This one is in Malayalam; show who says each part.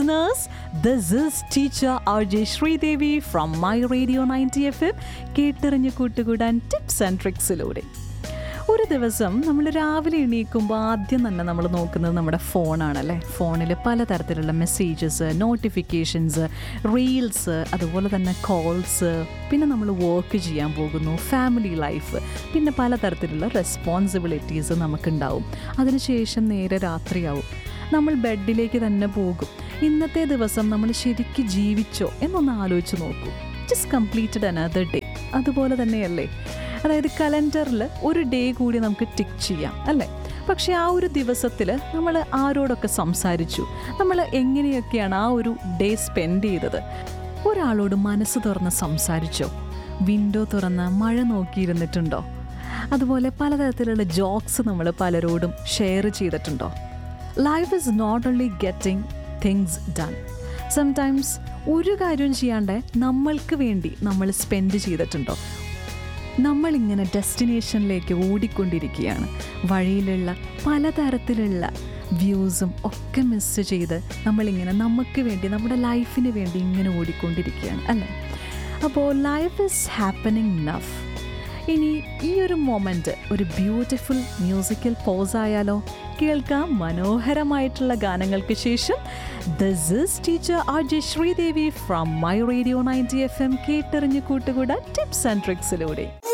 Speaker 1: listeners. This is teacher RJ Sridevi from My Radio 90 FM. കേട്ടറിഞ്ഞ് കൂട്ടുകൂടാൻ ടിപ്സ് ആൻഡ് ട്രിക്സിലൂടെ ഒരു ദിവസം നമ്മൾ രാവിലെ എണീക്കുമ്പോൾ ആദ്യം തന്നെ നമ്മൾ നോക്കുന്നത് നമ്മുടെ ഫോണാണല്ലേ ഫോണിൽ പലതരത്തിലുള്ള മെസ്സേജസ് നോട്ടിഫിക്കേഷൻസ് റീൽസ് അതുപോലെ തന്നെ കോൾസ് പിന്നെ നമ്മൾ വർക്ക് ചെയ്യാൻ പോകുന്നു ഫാമിലി ലൈഫ് പിന്നെ പലതരത്തിലുള്ള റെസ്പോൺസിബിലിറ്റീസ് നമുക്കുണ്ടാവും അതിനുശേഷം നേരെ രാത്രിയാവും നമ്മൾ ബെഡിലേക്ക് തന്നെ പോകും ഇന്നത്തെ ദിവസം നമ്മൾ ശരിക്കും ജീവിച്ചോ എന്നൊന്ന് ആലോചിച്ച് നോക്കൂ ജസ്റ്റ് കംപ്ലീറ്റഡ് അനദർ ഡേ അതുപോലെ തന്നെയല്ലേ അതായത് കലണ്ടറിൽ ഒരു ഡേ കൂടി നമുക്ക് ടിക്ക് ചെയ്യാം അല്ലേ പക്ഷേ ആ ഒരു ദിവസത്തിൽ നമ്മൾ ആരോടൊക്കെ സംസാരിച്ചു നമ്മൾ എങ്ങനെയൊക്കെയാണ് ആ ഒരു ഡേ സ്പെൻഡ് ചെയ്തത് ഒരാളോട് മനസ്സ് തുറന്ന് സംസാരിച്ചോ വിൻഡോ തുറന്ന് മഴ നോക്കിയിരുന്നിട്ടുണ്ടോ അതുപോലെ പലതരത്തിലുള്ള ജോക്സ് നമ്മൾ പലരോടും ഷെയർ ചെയ്തിട്ടുണ്ടോ life is not only getting things done sometimes ഒരു കാര്യവും ചെയ്യാണ്ട് നമ്മൾക്ക് വേണ്ടി നമ്മൾ സ്പെൻഡ് ചെയ്തിട്ടുണ്ടോ നമ്മളിങ്ങനെ ഡെസ്റ്റിനേഷനിലേക്ക് ഓടിക്കൊണ്ടിരിക്കുകയാണ് വഴിയിലുള്ള പലതരത്തിലുള്ള വ്യൂസും ഒക്കെ മിസ് ചെയ്ത് നമ്മളിങ്ങനെ നമുക്ക് വേണ്ടി നമ്മുടെ ലൈഫിന് വേണ്ടി ഇങ്ങനെ ഓടിക്കൊണ്ടിരിക്കുകയാണ് അല്ലേ അപ്പോൾ ലൈഫ് ഇസ് ഹാപ്പനിങ് നഫ് ഇനി ഈ ഒരു മൊമെൻ്റ് ഒരു ബ്യൂട്ടിഫുൾ മ്യൂസിക്കൽ പോസ് ആയാലോ കേൾക്കാം മനോഹരമായിട്ടുള്ള ഗാനങ്ങൾക്ക് ശേഷം this is teacher R J Sreedevi from my radio ninety F M കേട്ടെറിഞ്ഞ് കൂട്ടുകൂടാൻ ടിപ്സ് ആൻഡ് ട്രിക്സിലൂടെ